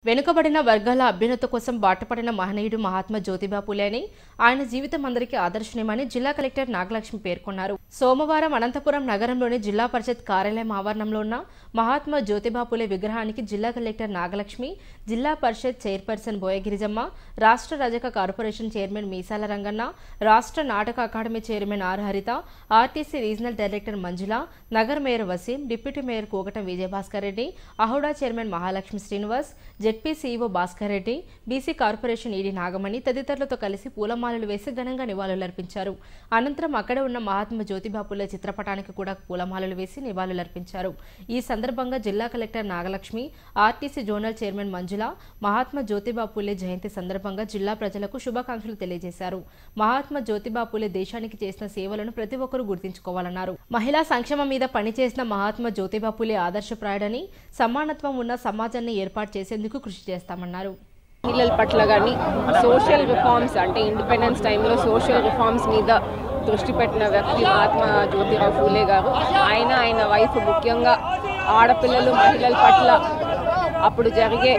వెనుకబడిన వర్గాల అభ్యున్నత కోసం బాటపడిన మహనీయుడు మహాత్మా జ్యోతిబా పూలే అని ఆయన జీవితం అందరికీ ఆదర్శనీయమని జిల్లా కలెక్టర్ నాగలక్ష్మి పేర్కొన్నారు సోమవారం అనంతపురం నగరంలోని జిల్లా పరిషత్ కార్యాలయం ఆవరణంలో ఉన్న మహాత్మా జ్యోతిబా పూలే విగ్రహానికి జిల్లా కలెక్టర్ నాగలక్ష్మి జిల్లా పరిషత్ చైర్పర్సన్ బోయగిరిజమ్మ రాష్ట్ర రజక కార్పొరేషన్ చైర్మన్ మీసాల రంగన్న రాష్ట్ర నాటక academy chairman R Haritha RTC regional director Manjula నగర్ mayor Waseem deputy mayor Kogatam Vijayabhaskar Reddy AHUDA chairman Mahalakshmi Srinivas ZP CEO Bhaskar Reddy BC corporation ED Nagamani తదితరులతో కలిసి పూలమాలలు వేసి ఘనంగా నివాళులర్పించారు అనంతరం అక్కడే ఉన్న మహాత్మా జ్యోతిబా పూలే చిత్రపటానికి కూడా పూలమాలలు వేసి నివాళులర్పించారు ఈ సందర్భంగా జిల్లా collector Nagalakshmi RTC zonal chairman Manjula Mahatma Jyotiba Phule జయంతి సందర్భంగా జిల్లా ప్రజలకు శుభాకాంక్షలు తెలియజేశారు మహాత్మా జ్యోతిబా పూలే దేశానికి చేసిన సేవలను ప్రతి ఒక్కరూ గుర్తించుకోవాలన్నారు మహిళా సంక్షేమం మీద పనిచేసిన మహాత్మా జ్యోతిబా పూలే ఆదర్శప్రాయుడని సమానత్వం ఉన్న సమాజాన్ని ఏర్పాటు చేసేందుకు కృషి చేస్తామన్నారు మహిళల పట్ల కానీ సోషల్ రిఫార్మ్స్ అంటే ఇండిపెండెన్స్ టైంలో సోషల్ రిఫార్మ్స్ మీద దృష్టి పెట్టిన వ్యక్తి మహాత్మా జ్యోతిరావు ఫూలే గారు ఆయన ఆయన వైఫ్ ముఖ్యంగా ఆడపిల్లలు మహిళల పట్ల అప్పుడు జరిగే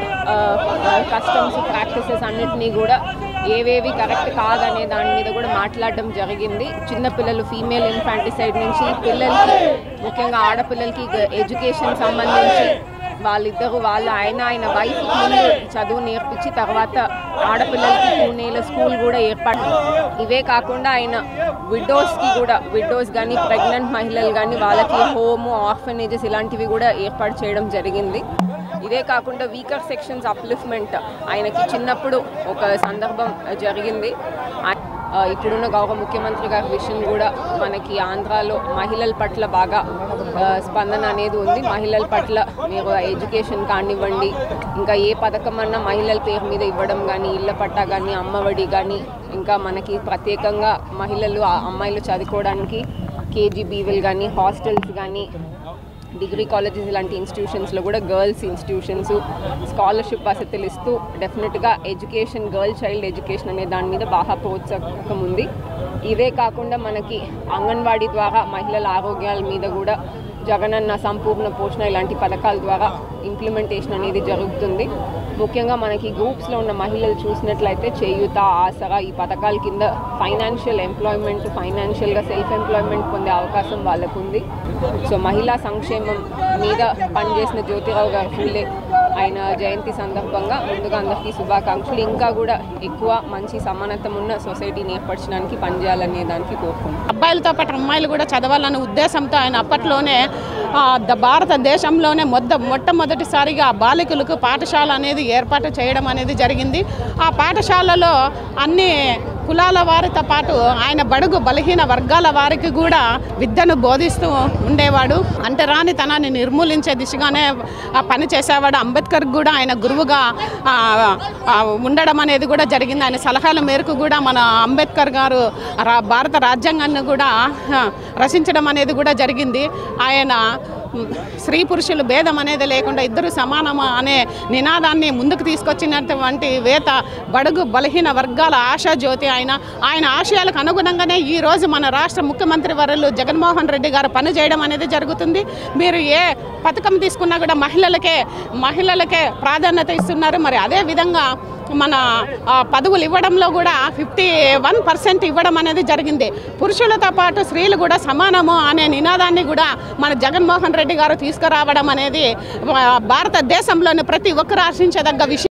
కస్టమ్స్ ప్రాక్టీసెస్ అన్నిటినీ కూడా ఏవేవి కరెక్ట్ కాదనే దాని మీద కూడా మాట్లాడడం జరిగింది చిన్నపిల్లలు ఫీమేల్ ఇన్ఫాంటిసైడ్ నుంచి పిల్లలకి ముఖ్యంగా ఆడపిల్లలకి ఎడ్యుకేషన్ సంబంధించి వాళ్ళిద్దరు వాళ్ళ ఆయన ఆయన వైఫ్ ముందు చదువు నేర్పించి తర్వాత ఆడపిల్లలకి పూణేలో స్కూల్ కూడా ఏర్పాటు ఇవే కాకుండా ఆయన విడోస్కి కూడా విడోస్ కానీ ప్రెగ్నెంట్ మహిళలు కానీ వాళ్ళకి హోమ్ ఆర్ఫనేజెస్ ఇలాంటివి కూడా ఏర్పాటు చేయడం జరిగింది ఇదే కాకుండా వీకర్ సెక్షన్స్ అప్లిఫ్మెంట్ ఆయనకి చిన్నప్పుడు ఒక సందర్భం జరిగింది ఆ- ఆ, ఇప్పుడున్న గౌరవ ముఖ్యమంత్రి గారి విషయం కూడా మనకి ఆంధ్రాలో మహిళల పట్ల బాగా ఆ, స్పందన అనేది ఉంది మహిళల పట్ల మీరు ఎడ్యుకేషన్ కానివ్వండి ఇంకా ఏ పథకం అన్నా మహిళల పేరు మీద ఇవ్వడం కానీ ఇళ్ళ పట్టా కానీ అమ్మఒడి కానీ ఇంకా మనకి ప్రత్యేకంగా మహిళలు ఆ అమ్మాయిలు చదువుకోవడానికి కేజీబీవీలు కానీ హాస్టల్స్ కానీ డిగ్రీ కాలేజెస్ ఇలాంటి ఇన్స్టిట్యూషన్స్లో కూడా గర్ల్స్ ఇన్స్టిట్యూషన్స్ స్కాలర్షిప్ వసతులు ఇస్తూ డెఫినెట్గా ఎడ్యుకేషన్ గర్ల్ చైల్డ్ ఎడ్యుకేషన్ అనే దాని మీద బాగా ప్రోత్సాహకం ఉంది ఇవే కాకుండా మనకి అంగన్వాడీ ద్వారా మహిళల ఆరోగ్యాల మీద కూడా జగనన్న సంపూర్ణ పోషణ ఇలాంటి పథకాల ద్వారా ఇంప్లిమెంటేషన్ అనేది జరుగుతుంది ముఖ్యంగా మనకి గ్రూప్స్లో ఉన్న మహిళలు చూసినట్లయితే చేయూత ఆసరా ఈ పథకాల కింద ఫైనాన్షియల్ ఎంప్లాయ్మెంట్ ఫైనాన్షియల్గా సెల్ఫ్ ఎంప్లాయ్మెంట్ పొందే అవకాశం వాళ్ళకు ఉంది సో మహిళా సంక్షేమం మీద పనిచేసిన జ్యోతిరావు గారు ఫూలే ఆయన జయంతి సందర్భంగా ముందుగా అందరికీ శుభాకాంక్షలు ఇంకా కూడా ఎక్కువ మంచి సమానత్వం ఉన్న సొసైటీని ఏర్పరచడానికి పనిచేయాలనే దానికి కోరుకుంటున్నాను అబ్బాయిలతో పాటు అమ్మాయిలు కూడా చదవాలనే ఉద్దేశంతో ఆయన అప్పట్లోనే ఆ, ద- భారతదేశంలోనే మొద్ద మొట్టమొదటిసారిగా బాలికలకు పాఠశాల అనేది ఏర్పాటు చేయడం అనేది జరిగింది ఆ పాఠశాలలో అన్ని కులాల వారితో పాటు ఆయన బడుగు బలహీన వర్గాల వారికి కూడా విద్యను బోధిస్తూ ఉండేవాడు అంటే రానితనాన్ని నిర్మూలించే దిశగానే ఆ పని చేసేవాడు అంబేద్కర్ కూడా ఆయన గురువుగా ఆ, ఆ, ఉండడం అనేది కూడా జరిగింది ఆయన సలహాల మేరకు కూడా మన అంబేద్కర్ గారు రా భారత రాజ్యాంగాన్ని కూడా ఆ, రచించడం అనేది కూడా జరిగింది ఆయన మ్, స్త్రీ పురుషులు భేదం అనేది లేకుండా ఇద్దరు సమానము అనే నినాదాన్ని ముందుకు తీసుకొచ్చినటువంటి వేత బడుగు బలహీన వర్గాల ఆశా జ్యోతి ఆయన ఆయన ఆశయాలకు అనుగుణంగానే ఈ రోజు మన రాష్ట్ర ముఖ్యమంత్రి వర్యులు జగన్మోహన్ రెడ్డి గారు పనిచేయడం అనేది జరుగుతుంది మీరు ఏ పథకం తీసుకున్నా కూడా మహిళలకే మహిళలకే ప్రాధాన్యత ఇస్తున్నారు మరి అదే విధంగా మన ఆ, పదవులు ఇవ్వడంలో కూడా ఫిఫ్టీ వన్ పర్సెంట్ ఇవ్వడం అనేది జరిగింది పురుషులతో పాటు స్త్రీలు కూడా సమానము అనే నినాదాన్ని కూడా మన జగన్మోహన్ రెడ్డి గారు తీసుకురావడం అనేది ఆ, భారతదేశంలోని ప్రతి ఒక్కరు ఆశించదగ్గ విషయం